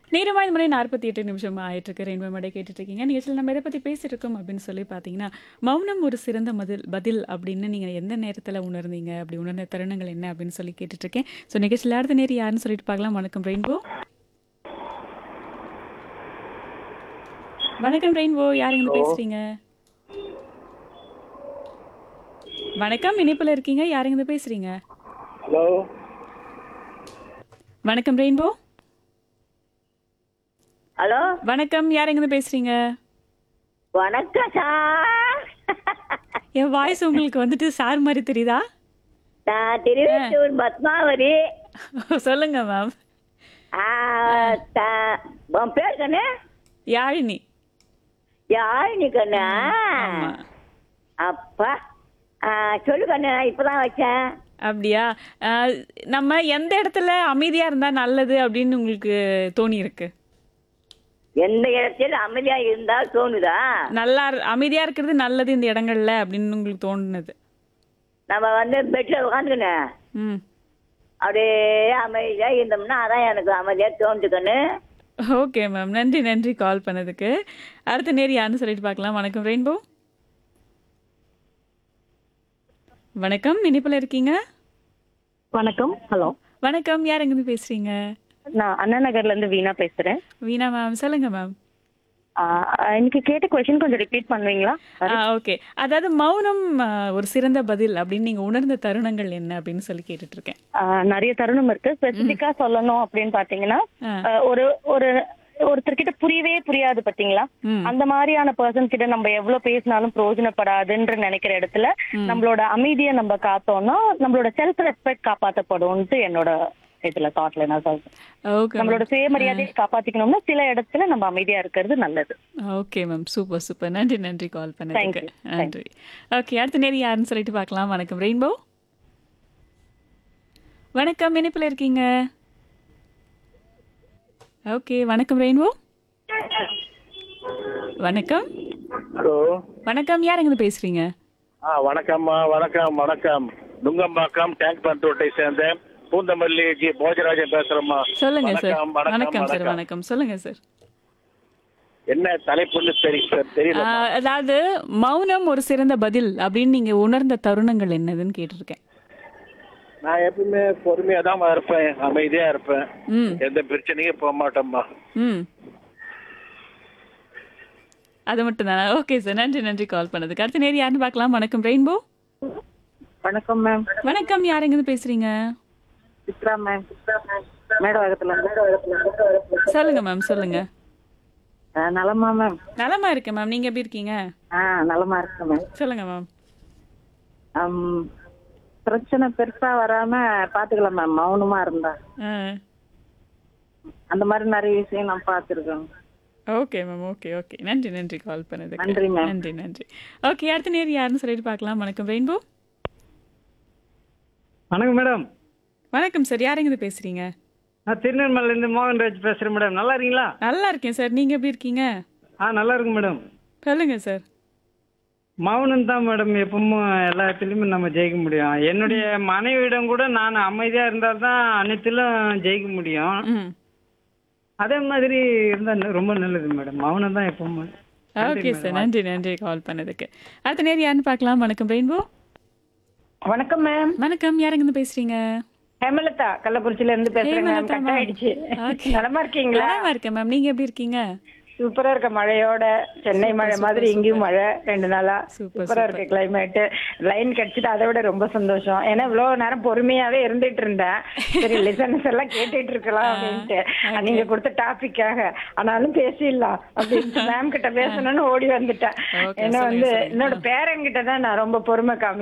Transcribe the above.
நேரமாக இந்த மாதிரி நாற்பத்தி எட்டு நிமிஷம் ஆயிட்டு இருக்கு ரெயின்போ மேடை கேட்டுட்டு இருக்கீங்க நிகழ்ச்சியில் நம்ம எதை பற்றி பேசிட்டு இருக்கோம் அப்படின்னு சொல்லி பார்த்தீங்கன்னா மௌனம் ஒரு சிறந்த பதில் பதில் அப்படின்னு நீங்கள் எந்த நேரத்தில் உணர்ந்தீங்க அப்படி உணர்ந்த தருணங்கள் என்ன அப்படின்னு சொல்லி கேட்டுட்டு இருக்கேன் ஸோ நிகழ்ச்சியில் அடுத்த நேரம் யாருன்னு சொல்லிட்டு பார்க்கலாம் வணக்கம் ரெயின்போ வணக்கம் ரெயின்போ யாருங்க பேசுறீங்க வணக்கம் இணைப்பில் இருக்கீங்க யாருங்க பேசுறீங்க ஹலோ வணக்கம் ரெயின்போ ஹலோ வணக்கம் யாருங்க பேசுறீங்க வணக்கம் சார் என் வாய்ஸ் உங்களுக்கு வந்துட்டு சார் மாதிரி தெரியுதா நான் திருவெட்டூர் பத்மாவதி சொல்லுங்க மேம் ஆ, த- உன் பேர் கண்ணு யாழினி யாழினி கண்ணு ஆமா. அப்பா ஆ, சொல்லு கண்ணு இப்பதான் வச்சேன் அப்படியா அஹ், நம்ம எந்த இடத்துல அமைதியா இருந்தா நல்லது அப்படின்னு உங்களுக்கு தோணி இருக்கு எந்த இடத்தில் அமைதியா இருந்தால் தோணுதா நல்லா இரு- அமைதியா இருக்கிறது நல்லது இந்த இடங்கள்ல அப்படின்னு உங்களுக்கு தோணுனது நம்ம வந்து பெட்ல உட்காந்துக்கண்ணு ம் அப்படியே அமைதியா இருந்தோம்னா அதான் எனக்கு அமைதியா தோணுது கண்ணு ஓகே மேம் நன்றி நன்றி கால் பண்ணதுக்கு அடுத்த நேர் யாருன்னு சொல்லிட்டு பார்க்கலாம் வணக்கம் ரெயின்போ வணக்கம் இனிப்பில் இருக்கீங்க வணக்கம் ஹலோ வணக்கம் யார் எங்கேருந்து பேசுறீங்க நான் அண்ணா நகர்ல இருந்து வீணா பேசுறேன் வீணா மேம் சொல்லுங்க மேம் ஆஹ் எனக்கு கேட்ட கொஸ்டின் கொஞ்சம் ரிப்பீட் பண்ணுவீங்களா ஓகே அதாவது மௌனம் ஆ, ஒரு சிறந்த பதில் அப்படின்னு நீங்க உணர்ந்த தருணங்கள் என்ன அப்படின்னு சொல்லி கேட்டுட்டு இருக்கேன் ஆஹ் நிறைய தருணம் இருக்கு ஸ்பெசிபிக்கா சொல்லணும் அப்படின்னு பாத்தீங்கன்னா ஆ. ஆஹ் ஒரு ஒரு ஒருத்தர்கிட்ட புரியவே புரியாது பாத்தீங்களா ம். அந்த மாதிரியான பர்சன் கிட்ட நம்ம எவ்வளவு பேசினாலும் பிரயோஜனப்படாதுன்ற நினைக்கிற இடத்துல நம்மளோட அமைதியை நம்ம காத்தோம்னா நம்மளோட செல்ஃப் ரெஸ்பெக்ட் காப்பாத்தப்படும்ட்டு என்னோட இதுல தாட்ல நான் சொல்றேன் ஓகே நம்மளோட சுயமரியாதையை காப்பாத்திக்கணும்னா சில இடத்துல நம்ம அமைதியா இருக்கிறது நல்லது ஓகே மேம் சூப்பர் சூப்பர் நன்றி நன்றி கால் பண்ணதுக்கு you. நன்றி ஓகே அடுத்த நேரம் யாருன்னு சொல்லிட்டு பார்க்கலாம் வணக்கம் ரெயின்போ வணக்கம் இணைப்பில் இருக்கீங்க ஓகே வணக்கம் ரெயின்போ வணக்கம் ஹலோ வணக்கம் யார் எங்க பேசுறீங்க ஆ வணக்கம்மா வணக்கம் வணக்கம் நுங்கம்பாக்கம் டேங்க் பண்ரோட்டை சேர்ந்த பூந்தமல்லி ஜி போஜராஜன் பேசுறேம்மா சொல்லுங்க சார் வணக்கம், வணக்கம், வணக்கம் சார் வணக்கம். வணக்கம் சொல்லுங்க சார் என்ன தலைப்புன்னு தெரியும் சார் தெரியல ஆஹ், அதாவது மௌனம் ஒரு சிறந்த பதில் அப்படின்னு நீங்க உணர்ந்த தருணங்கள் என்னதுன்னு கேட்டிருக்கேன் நான் எப்பவுமே பொறுமையா தான் இருப்பேன் அமைதியா இருப்பேன் ம் எந்த பிரச்சனையும் போக மாட்டேம்மா ம் அது மட்டும் தானே ஓகே சார் நன்றி நன்றி கால் பண்ணதுக்கு அடுத்த நேரம் யாருன்னு பார்க்கலாம் வணக்கம் ரெயின்போ வணக்கம் மேம் வணக்கம் யார் எங்கேருந்து பேசுறீங்க சித்ரா மேம் மேடவாகத்துல சொல்லுங்க மேம் சொல்லுங்க நலமா மேம் நலமா இருக்கேன் மேம் நீங்க எப்படி இருக்கீங்க ஆ நலமா இருக்கேன் மேம் சொல்லுங்க மேம் ஆம், பிரச்சனை பெருசா வராம பாத்துக்கலாம் மேம் மௌனமா இருந்தா ஆ அந்த மாதிரி நிறைய விஷயம் நான் பார்த்துருக்கேன் ஓகே மேம் ஓகே ஓகே நன்றி நன்றி கால் பண்ணதுக்கு நன்றி, ma'am. நன்றி நன்றி ஓகே அடுத்த நேரம் யாருன்னு சொல்லிட்டு பார்க்கலாம் வணக்கம் ரெயின்போ வணக்கம் மேடம் வணக்கம் சார் யார் எங்கேருந்து பேசுறீங்க நான் திருநெல்வேலியிலேருந்து மோகன்ராஜ் பேசுகிறேன் மேடம் நல்லா இருக்கீங்களா நல்லா இருக்கேன் சார் நீங்க எப்படி இருக்கீங்க ஆ நல்லா இருக்கு மேடம் சொல்லுங்க சார் மௌனம் தான் மேடம் எப்பவும் எல்லா இடத்துலையுமே நம்ம ஜெயிக்க முடியும் என்னுடைய மனைவியிடம் கூட நான் அமைதியாக இருந்தால் தான் அனைத்திலும் ஜெயிக்க முடியும் ம் அதே மாதிரி இருந்தால் ரொம்ப நல்லது மேடம் மௌனம் தான் எப்பவும் ஓகே சார் நன்றி நன்றி கால் பண்ணதுக்கு அடுத்த நேரம் யாருன்னு பார்க்கலாம் வணக்கம் ரெயின்போ வணக்கம் மேம் வணக்கம் யார் எங்கேருந்து பேசுறீங்க ஹேமலதா கள்ளக்குறிச்சியில இருந்து பேசுறேன் மேம் ஹேமலதா கட் ma'am. ஆயிடுச்சு Okay. நலமா இருக்கீங்களா நலமா இருக்கேன் மேம் நீங்க எப்படி இருக்கீங்க சூப்பரா இருக்க மழையோட சென்னை மழை மாதிரி இங்கேயும் மழை ரெண்டு நாளா சூப்பர், சூப்பரா இருக்கு கிளைமேட் லைன் கிடைச்சிட்டு அதை விட ரொம்ப சந்தோஷம் ஏன்னா இவ்வளவு நேரம் பொறுமையாவே இருந்துட்டு இருந்தேன் சரி லிசனஸ் எல்லாம் கேட்டுட்டு இருக்கலாம் அப்படின்ட்டு நீங்க கொடுத்த டாபிக்காக ஆனாலும் பேசிடலாம் அப்படின்ட்டு மேம் கிட்ட பேசணும்னு ஓடி வந்துட்டேன் Okay, ஏன்னா சொல்லுங்க, வந்து சொல்லுங்க. என்னோட பேரங்கிட்ட தான் நான் ரொம்ப பொறுமை காமி